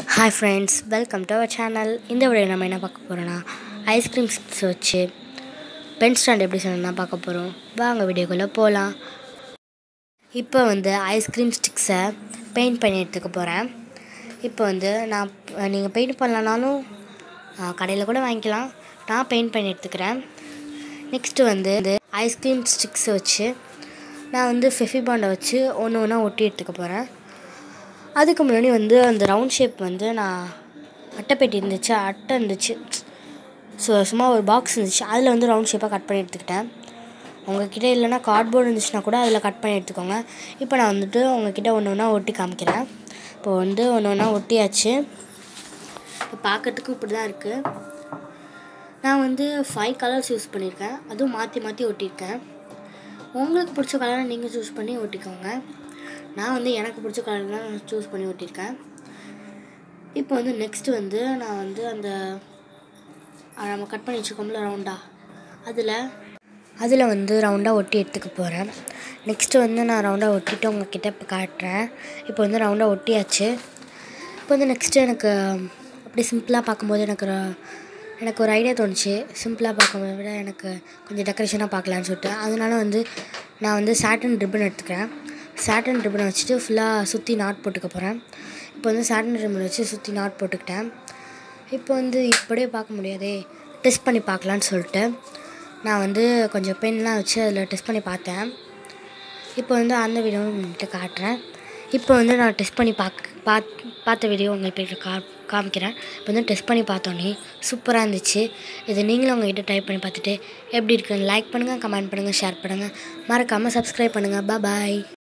hi friends welcome to our channel இந்த video நம்ம என்ன பார்க்க போகிறோன்னா ஐஸ்கிரீம் ஸ்டிக்ஸ் வச்சு பென் ஸ்டாண்ட் எப்படி சொல்லணும்னா பார்க்க போகிறோம் வாங்க வீடியோக்குள்ளே போகலாம் இப்போ வந்து ஐஸ்கிரீம் ஸ்டிக்ஸை பெயிண்ட் பண்ணி எடுத்துக்க போகிறேன் இப்போ வந்து நான் நீங்கள் பெயிண்ட் பண்ணலனாலும் கடையில் கூட வாங்கிக்கலாம் நான் பெயிண்ட் பண்ணி எடுத்துக்கிறேன் நெக்ஸ்ட்டு வந்து ஐஸ்கிரீம் ஸ்டிக்ஸை வச்சு நான் வந்து ஃபெஃபி பாண்டை வச்சு ஒன்று ஒன்றா ஒட்டி எடுத்துக்க போகிறேன் அதுக்கு முன்னாடி வந்து அந்த ரவுண்ட் ஷேப் வந்து நான் அட்டைப்பெட்டி இருந்துச்சு அட்டை இருந்துச்சு ஸோ சும்மா ஒரு பாக்ஸ் இருந்துச்சு அதில் வந்து ரவுண்ட் ஷேப்பாக கட் பண்ணி எடுத்துக்கிட்டேன் உங்ககிட்ட இல்லைன்னா கார்ட்போர்டு இருந்துச்சுன்னா கூட அதில் கட் பண்ணி எடுத்துக்கோங்க இப்போ நான் வந்துட்டு உங்ககிட்ட ஒன்று ஒன்றா ஒட்டி காமிக்கிறேன் இப்போ வந்து ஒன்று ஒன்றா ஒட்டியாச்சு இப்போ பார்க்கறதுக்கும் இப்படி தான் இருக்குது நான் வந்து ஃபைவ் கலர்ஸ் யூஸ் பண்ணியிருக்கேன் அதுவும் மாற்றி மாற்றி ஒட்டியிருக்கேன் உங்களுக்கு பிடிச்ச கலரை நீங்கள் சூஸ் பண்ணி ஒட்டிக்கோங்க நான் வந்து எனக்கு பிடிச்ச கலர் தான் சூஸ் பண்ணி ஒட்டியிருக்கேன் இப்போ வந்து நெக்ஸ்ட்டு வந்து நான் வந்து அந்த அஹ் நம்ம கட் பண்ணி வச்சுக்கோம்ல ரவுண்டாக அதில் அதில் வந்து ரவுண்டாக ஒட்டி எடுத்துக்க போகிறேன் நெக்ஸ்ட்டு வந்து நான் ரவுண்டாக ஒட்டிட்டு உங்ககிட்ட இப்போ காட்டுறேன் இப்போ வந்து ரவுண்டாக ஒட்டியாச்சு இப்போ வந்து நெக்ஸ்ட்டு எனக்கு அப்படி சிம்பிளாக பார்க்கும்போது எனக்கு ஒரு- எனக்கு ஒரு ஐடியா தோணுச்சு சிம்பிளாக பார்க்கும்போது விட எனக்கு கொஞ்சம் டெக்கரேஷனாக பார்க்கலான்னு சொல்லிட்டு அதனால வந்து நான் வந்து சாட்டன் ரிப்பன் எடுத்துக்கிறேன் சாட்டன் ரிப்பனை வச்சுட்டு ஃபுல்லாக சுற்றி நாட் போட்டுக்க போகிறேன் இப்போ வந்து சாட்டன் ரிப்பன் வச்சு சுற்றி நாட் போட்டுக்கிட்டேன் இப்போ வந்து இப்படியே பார்க்க முடியாதே டெஸ்ட் பண்ணி பார்க்கலான்னு சொல்லிட்டு நான் வந்து கொஞ்சம் பென்லாம் வச்சு அதில் டெஸ்ட் பண்ணி பார்த்தேன் இப்போ வந்து அந்த வீடியோ உங்கள்கிட்ட காட்டுறேன் இப்போ வந்து நான் டெஸ்ட் பண்ணி பார்க்க பாத் பார்த்த வீடியோ உங்களுக்கு கா காமிக்கிறேன் இப்போ வந்து டெஸ்ட் பண்ணி பார்த்தோன்னே சூப்பராக இருந்துச்சு இது நீங்களும் உங்ககிட்ட ட்ரை பண்ணி பார்த்துட்டு எப்படி இருக்குன்னு லைக் பண்ணுங்கள் கமெண்ட் பண்ணுங்கள் ஷேர் பண்ணுங்கள் மறக்காமல் சப்ஸ்கிரைப் பண்ணுங்கள் பாய்